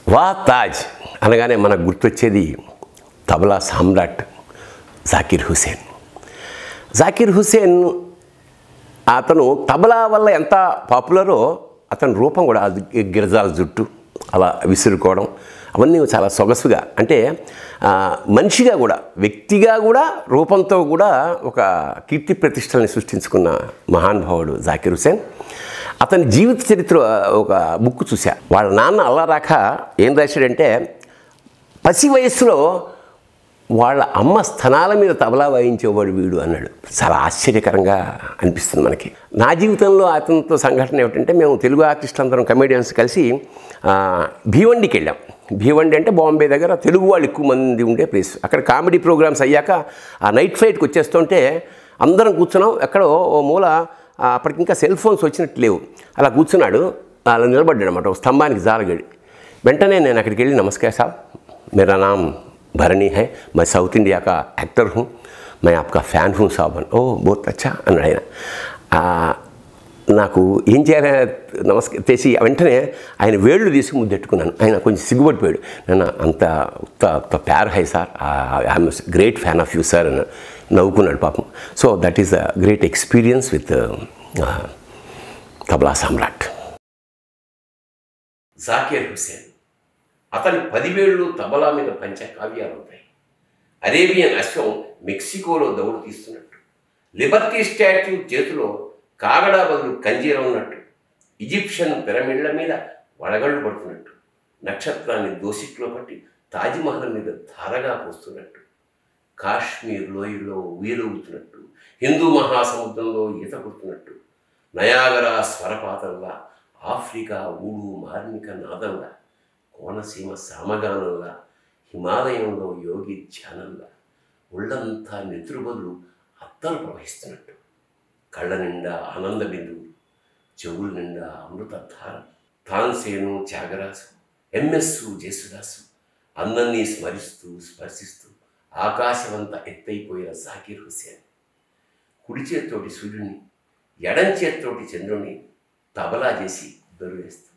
వా తాజ్ అనగానే మనకు గుర్తొచ్చేది తబలా సామ్రాట్ జాకిర్ హుసేన్ జాకిర్ హుసేన్ అతను తబలా వల్ల ఎంత పాపులరో అతని రూపం కూడా అది గిరజాల జుట్టు అలా విసురుకోవడం అవన్నీ చాలా సొగసుగా అంటే ఆ, మనిషిగా కూడా వ్యక్తిగా కూడా రూపంతో కూడా ఒక కీర్తి ప్రతిష్టల్ని సృష్టించుకున్న మహానుభావుడు జాకిర్ హుసేన్ అతని జీవిత చరిత్ర ఒక బుక్ చూసా వాళ్ళ నాన్న అల్లారాక ఏం రాశాడంటే పసి వయస్సులో వాళ్ళ అమ్మ స్థనాల మీద తబలా వాయించేవాడు వీడు అన్నాడు చాలా ఆశ్చర్యకరంగా అనిపిస్తుంది మనకి నా జీవితంలో అతనితో సంఘటన ఏమిటంటే మేము తెలుగు ఆర్టిస్టులు అందరం కమేడియన్స్ కలిసి ఆ, భీవండికి వెళ్ళాం భీవండి అంటే బాంబే దగ్గర తెలుగు వాళ్ళు ఎక్కువ మంది ఉండే ప్లేస్ అక్కడ కామెడీ ప్రోగ్రామ్స్ అయ్యాక ఆ నైట్ ఫ్లైట్కి వచ్చేస్తుంటే అందరం కూర్చున్నాం ఎక్కడో ఓ మూల ఆ, అప్పటికి ఇంకా సెల్ ఫోన్స్ వచ్చినట్టు లేవు అలా కూర్చున్నాడు అలా నిలబడ్డాడు అనమాట ఒక స్తంభానికి జారగడి వెంటనే నేను అక్కడికి వెళ్ళి నమస్కారం సాబ్ मेरा नाम भरणी है मैं साउथ इंडिया का एक्टर हूँ मैं आपका फ़ैन हूँ साहब ఓ బోత్ అచ్చా అన్నాడు ఆయన ఆ, నాకు ఏం చేయాలి నమస్కారం చేసి వెంటనే ఆయన వేళ్ళు తీసి ముద్దెట్టుకున్నాను ఆయన కొంచెం సిగ్గుపడిపోయాడు నేను అంత ఉత్త ఉత్త ప్యార్ హై sir I'm great fan of you sir అని నవ్వుకున్నాడు పాపం so that is a great experience with tabla సామ్రాట్ జాకీర్ హుసేన్ అతని పదివేళ్ళు తబలా మీద పంచకావ్యాలు ఉంటాయి అరేబియన్ అశ్వం మెక్సికోలో దౌడు తీస్తున్నట్టు లిబర్టీ స్టాట్యూ చేతిలో కాగడా బదులు కంజీరం ఉన్నట్టు ఈజిప్షియన్ పిరమిడ్ల మీద వడగళ్ళు పడుతున్నట్టు నక్షత్రాన్ని దోసిట్లో పట్టి తాజ్మహల్ మీద ధారగా పోస్తున్నట్టు కాశ్మీర్ లోయలో ఊయలవుతున్నట్టు హిందూ మహాసముద్రంలో ఈత కొడుతున్నట్టు నయాగరా స్వరపాతంలా ఆఫ్రికా ఊడు మార్మిక నాదంలా కోనసీమ సామగానంలా హిమాలయంలో యోగి ధ్యానంలా ఒళ్ళంతా నెత్తురుబదులు అత్తలు ప్రవహిస్తున్నట్టు కళ్ళ నిండా ఆనంద బిందువులు చెవుల నిండా అమృతధార తాన్సేను త్యాగరాజు ఎంఎస్ జేసుదాసు అందరినీ స్మరిస్తూ స్పర్శిస్తూ ఆకాశమంతా ఎత్తైపోయిన జాకీర్ హుసేన్ కుడి చేత్తోటి సూర్యుని ఎడం చేత్తోటి చంద్రుని తబలా చేసి దొరివేస్తాడు